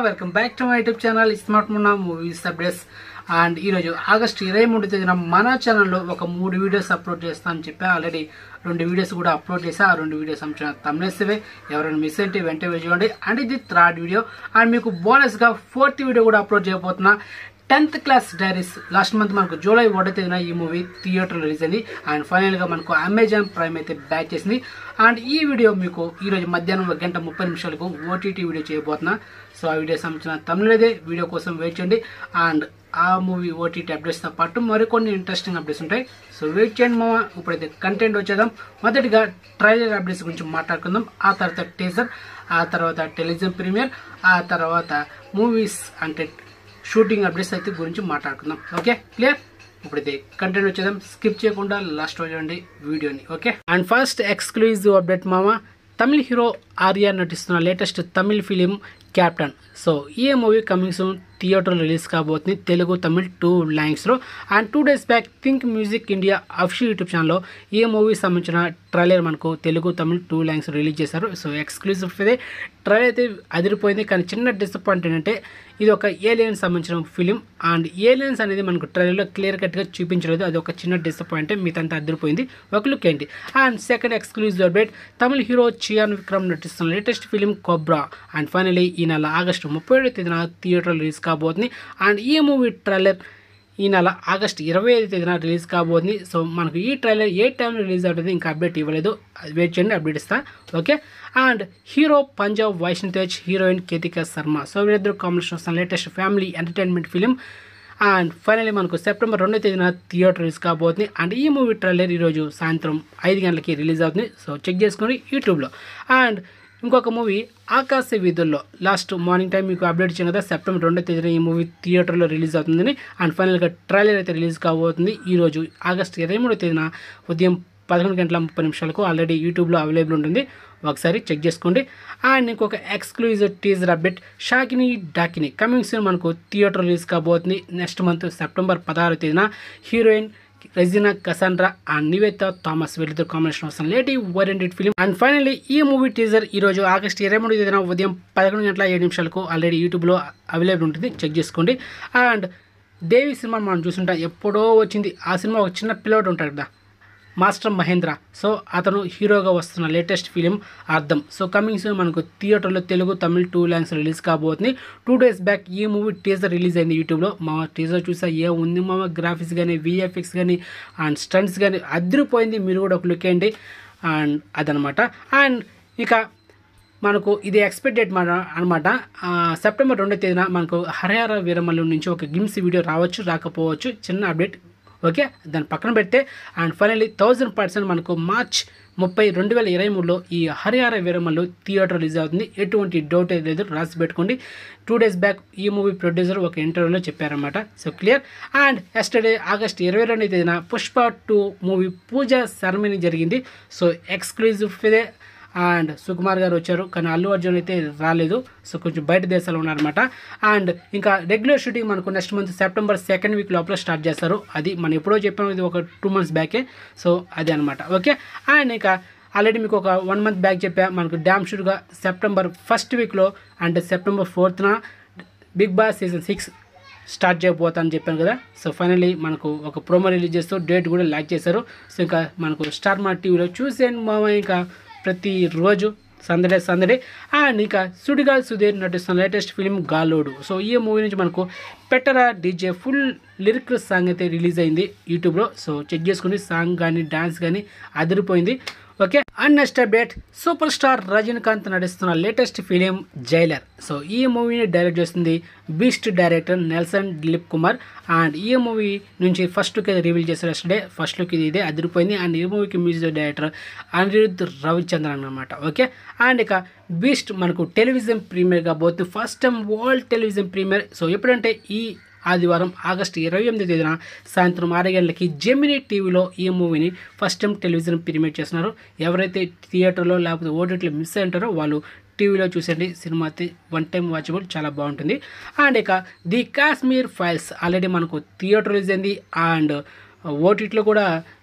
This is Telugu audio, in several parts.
welcome back to my YouTube channel smart Munna movies updates and ఈరోజు ఆగస్ట్ ఇరవై మూడు తేదీన మన ఛానల్లో ఒక మూడు వీడియోస్ అప్లోడ్ చేస్తానని చెప్పి ఆల్రెడీ రెండు వీడియోస్ కూడా అప్లోడ్ చేసా ఆ రెండు వీడియోస్ అంశం తమిళేసేవే ఎవరైనా మిస్ అయితే వెంటనే చూడండి అండ్ ఇది థర్డ్ వీడియో అండ్ మీకు బోనస్గా ఫోర్త్ వీడియో కూడా అప్లోడ్ చేయబోతున్నా tenth class diaries last month మనకు జూలై ఒకటో తేదీన ఈ మూవీ థియేటర్ రిలీజ్ అయింది అండ్ ఫైనల్ గా మనకు అమెజాన్ ప్రైమ్ అయితే బ్యాక్ చేసింది అండ్ ఈ వీడియో మీకు ఈ రోజు మధ్యాహ్నం ఒక గంట ముప్పై నిమిషాలకు ఓటీటీ వీడియో చేయబోతున్నా సో ఆ వీడియో సంబంధించిన తమిళదే వీడియో కోసం వెయిట్ చేయండి అండ్ ఆ మూవీ ఓటీటీ అప్డేట్స్తో పాటు మరికొన్ని ఇంట్రెస్టింగ్ అప్డేట్స్ ఉంటాయి సో వెయిట్ చేయండి మామ ఇప్పుడైతే కంటెంట్ వచ్చేద్దాం మొదటిగా ట్రైలర్ అప్డేట్స్ గురించి మాట్లాడుకుందాం ఆ తర్వాత టీజర్ ఆ తర్వాత టెలివిజన్ ప్రీమియర్ ఆ తర్వాత మూవీస్ అంటే షూటింగ్ అప్డేట్స్ అయితే గురించి మాట్లాడుకుందాం ఓకే క్లియర్ ఇప్పుడైతే కంటెంట్ వచ్చేద్దాం స్కిప్ చేయకుండా లాస్ట్ చూడండి వీడియోని okay and first exclusive update మామ తమిళ్ హీరో ఆర్య నటిస్తున్న latest Tamil film Captain so ఈ మూవీ కమింగ్ సూన్ థియేటర్లో రిలీజ్ కాబోతుంది తెలుగు తమిళ్ టూ లాంగ్వేజ్లో and two days back think music India official YouTube ఛానల్లో ఈ మూవీ సంబంధించిన ట్రైలర్ మనకు Telugu Tamil two language release చేశారు సో ఎక్స్క్లూజివ్ ఇదే ట్రైలర్ అయితే అదిరిపోయింది కానీ చిన్న డిసప్పాయింట్ ఏంటంటే ఇది ఒక ఏలియన్స్ సంబంధించిన ఫిలిం అండ్ ఏలియన్స్ అనేది మనకు ట్రైలర్లో క్లియర్ కట్గా చూపించలేదు అది ఒక చిన్న డిసప్పాయింట్ మిగతా అదిరిపోయింది ఒక లుక్ ఏంటి and second exclusive update Tamil hero Chiyaan Vikram నటిస్తున్న latest film Cobra and finally ఈ నెల ఆగస్టు ముప్పై ఏడో తేదీన థియేటర్లో రిలీజ్ కాబోతుంది అండ్ ఈ మూవీ ట్రైలర్ ఈ నెల ఆగస్ట్ ఇరవై ఐదు తేదీన రిలీజ్ కాబోతుంది సో మనకు ఈ ట్రైలర్ ఏ టైంలో రిలీజ్ అవుతుంది ఇంకా అప్డేట్ ఇవ్వలేదు అది వెయిట్ చేయండి అప్డేట్ ఇస్తా okay and hero Panja Vaishnav Tej heroine Ketika Sharma so వీరిద్దరు కాంబినేషన్ వస్తున్న latest family entertainment film and finally మనకు సెప్టెంబర్ రెండో తేదీన థియేటర్ రిలీజ్ కాబోతుంది అండ్ ఈ మూవీ ట్రైలర్ ఈరోజు సాయంత్రం ఐదు గంటలకి రిలీజ్ అవుతుంది సో చెక్ చేసుకొని యూట్యూబ్లో అండ్ ఇంకొక మూవీ ఆకాశ వీధుల్లో లాస్ట్ మార్నింగ్ టైం మీకు అప్డేట్ ఇచ్చాను కదా సెప్టెంబర్ రెండో తేదీన ఈ మూవీ థియేటర్లో రిలీజ్ అవుతుందని అండ్ ఫైనల్గా ట్రైలర్ అయితే రిలీజ్ కాబోతుంది ఈరోజు ఆగస్ట్ ఇరవై మూడో తేదీన ఉదయం పదకొండు గంటల ముప్పై నిమిషాలకు ఆల్రెడీ యూట్యూబ్లో అవైలబుల్ ఉంటుంది ఒకసారి చెక్ చేసుకోండి అండ్ ఇంకొక exclusive teaser update Shakini Dakini coming soon మనకు థియేటర్ రిలీజ్ కాబోతుంది నెక్స్ట్ మంత్ సెప్టెంబర్ పదహారు తేదీన హీరోయిన్ రెజినా కసాండ్రా అండ్ నివేత థామస్ వీళ్ళిద్దరు కాంబినేషన్ వస్తుంది lady oriented film and finally ఈ మూవీ టీజర్ ఈ రోజు ఆగస్ట్ ఇరవై మూడు తేదీన ఉదయం పదకొండు గంటల ఏడు నిమిషాలకు ఆల్రెడీ యూట్యూబ్లో అవైలబుల్ ఉంటుంది చెక్ చేసుకోండి అండ్ దేవి సినిమా మనం చూస్తుంటాం ఎప్పుడో వచ్చింది ఆ సినిమా ఒక చిన్న పిల్లోడు ఉంటాడు కదా మాస్టర్ మహేంద్ర సో అతను హీరోగా వస్తున్న latest film Artham so coming soon మనకు థియేటర్లో Telugu Tamil two language release కాబోతుంది టూ డేస్ బ్యాక్ ఈ మూవీ టీజర్ రిలీజ్ అయింది యూట్యూబ్లో మా టీజర్ చూసా ఏ ఉంది మా గ్రాఫిక్స్ కానీ విఎఫ్ఎక్స్ కానీ అండ్ స్టంట్స్ కానీ అదిరిపోయింది మీరు కూడా ఒక లుక్ వేయండి అండ్ అదనమాట అండ్ ఇక మనకు ఇది ఎక్స్పెక్ట్ డేట్ మన అనమాట సెప్టెంబర్ రెండో తేదీన మనకు హరిహర వీరమల్లు నుంచి ఒక గిమ్స్ వీడియో రావచ్చు రాకపోవచ్చు చిన్న అప్డేట్ ఓకే దాన్ని పక్కన పెడితే అండ్ ఫైనల్లీ థౌజండ్ పర్సెంట్ మనకు మార్చ్ ముప్పై రెండు వేల ఇరవై మూడులో ఈ హరిహర వీరమల్లు థియేటర్ రిలీజ్ అవుతుంది ఎటువంటి డౌట్ అయితే లేదు రాసి పెట్టుకోండి టూ డేస్ బ్యాక్ ఈ మూవీ ప్రొడ్యూసర్ ఒక ఇంటర్వ్యూలో చెప్పారన్నమాట so clear and yesterday August ఇరవై రెండు తేదీన Pushpa two movie puja ceremony జరిగింది సో ఎక్స్క్లూజివ్ ఇదే అండ్ సుకుమార్ గారు వచ్చారు కానీ అల్లు అర్జున్ అయితే రాలేదు సో కొంచెం బయట దేశాలు ఉన్నారనమాట అండ్ ఇంకా రెగ్యులర్ షూటింగ్ మనకు next month September second week లోపల స్టార్ట్ చేస్తారు అది మనం ఎప్పుడో చెప్పాము ఇది ఒక టూ మంత్స్ బ్యాకే సో అది అనమాట ఓకే అండ్ ఇంకా ఆల్రెడీ మీకు ఒక వన్ మంత్ బ్యాక్ చెప్పా మనకు డ్యామ్ షూట్గా సెప్టెంబర్ ఫస్ట్ వీక్లో అంటే సెప్టెంబర్ ఫోర్త్న Bigg Boss season six start చేయబోతా అని చెప్పాను కదా సో ఫైనలీ మనకు ఒక ప్రోమో రిలీజ్ చేస్తూ డేట్ కూడా లాక్ చేశారు సో ఇంకా మనకు స్టార్ మా టీవీలో చూసేయండి మామ ఇంకా ప్రతిరోజు సందడే సందడే అండ్ ఇంకా సుడిగాల్ సుధీర్ నటిస్తున్న లేటెస్ట్ ఫిలిం గాలోడు సో ఈ మూవీ నుంచి మనకు పెట్టరా డీజే ఫుల్ లిరిక్ సాంగ్ అయితే రిలీజ్ అయింది యూట్యూబ్లో సో చెక్ చేసుకుని సాంగ్ కానీ డాన్స్ కానీ అదిరిపోయింది okay and next update super star Rajinikanth నటిస్తున్న లేటెస్ట్ ఫిలిం జైలర్ సో ఈ మూవీని డైరెక్ట్ చేస్తుంది Beast director Nelson Dilip Kumar and ఈ మూవీ నుంచి ఫస్ట్ లుక్ అయితే రివీల్ చేశారు ఎస్టర్డే ఫస్ట్ లుక్ ఇది ఇదే అదిరిపోయింది అండ్ ఈ మూవీకి మ్యూజిక్ డైరెక్టర్ అనిరుద్ రవిచంద్రన్ అనమాట ఓకే అండ్ ఇక బీస్ట్ మనకు టెలివిజన్ ప్రీమియర్గా పోతుంది first time world television premiere so ఎప్పుడంటే ఈ ఆదివారం ఆగస్టు ఇరవై ఎనిమిది తేదీన సాయంత్రం ఆరు గంటలకి జెమినీ టీవీలో ఈ మూవీని ఫస్ట్ టైం టెలివిజన్ ప్రీమియర్ చేస్తున్నారు ఎవరైతే థియేటర్లో లేకపోతే ఓటీటీలో మిస్ అయి ఉంటారో వాళ్ళు టీవీలో చూసండి సినిమా అయితే వన్ టైం వాచబుల్ చాలా బాగుంటుంది అండ్ ఇక ది కాశ్మీర్ ఫైల్స్ ఆల్రెడీ మనకు థియేటర్ రిలీజ్ అయింది అండ్ ఓటీటీలో కూడా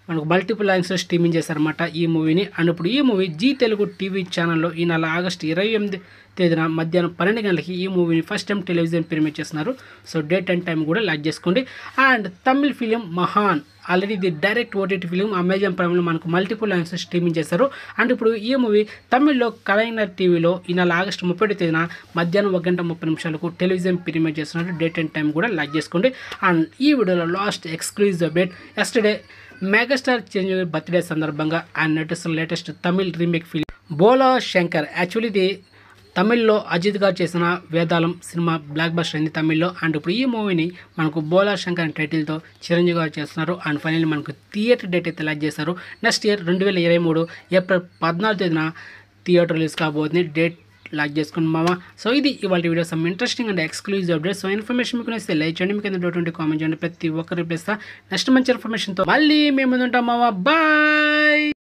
మనకు మల్టిపుల్ లైన్స్లో స్ట్రీమింగ్ చేశారన్నమాట ఈ మూవీని అండ్ ఇప్పుడు ఈ మూవీ జీ తెలుగు టీవీ ఛానల్లో ఈ నెల ఆగస్టు ఇరవై ఎనిమిది తేదీన మధ్యాహ్నం పన్నెండు గంటలకి ఈ మూవీని ఫస్ట్ టైం టెలివిజన్ ప్రీమియర్ చేస్తున్నారు సో డేట్ అండ్ టైం కూడా లాక్ చేసుకోండి and Tamil film Mahaan already ఇది డైరెక్ట్ ఓటీటీ ఫిలిం అమెజాన్ ప్రైమ్లో మనకు మల్టిపుల్ లైన్స్ స్ట్రీమింగ్ చేశారు అండ్ ఇప్పుడు ఈ మూవీ తమిళ్లో కలైనర్ టీవీలో ఈ నెల ఆగస్టు ముప్పై తేదీన మధ్యాహ్నం ఒక గంట ముప్పై నిమిషాలకు టెలివిజన్ ప్రీమియర్ చేస్తున్నారు డేట్ అండ్ టైం కూడా లాక్ చేసుకోండి అండ్ ఈ వీడియోలో last exclusive update yesterday megastar Chiranjeevi birthday సందర్భంగా ఆయన నటిస్తున్న latest Tamil remake film Bhola Shankar actually ఇది తమిళ్లో అజిత్ గారు చేసిన వేదాలం సినిమా బ్లాక్ బస్టర్ అయింది తమిళ్లో అండ్ ఇప్పుడు ఈ మూవీని మనకు బోలా శంకర్ అనే టైటిల్తో చిరంజీవి గారు చేస్తున్నారు అండ్ ఫైనల్లీ మనకు థియేటర్ డేట్ అయితే లాక్ చేశారు నెక్స్ట్ ఇయర్ రెండు వేల ఇరవై మూడు ఏప్రిల్ పద్నాలుగు తేదీన థియేటర్ రిలీజ్ కాబోతుంది డేట్ లాక్ చేసుకుని మామ సో ఇది ఇవాళ video some interesting and exclusive update so information మీకు నచ్చితే లైక్ చేయండి మీకు ఎందుకు కామెంట్ చేయండి ప్రతి ఒక్కరు రిప్లేస్తా నెక్స్ట్ మంచి ఇన్ఫర్మేషన్తో మళ్ళీ మేము ఉంటాం మామ బాయ్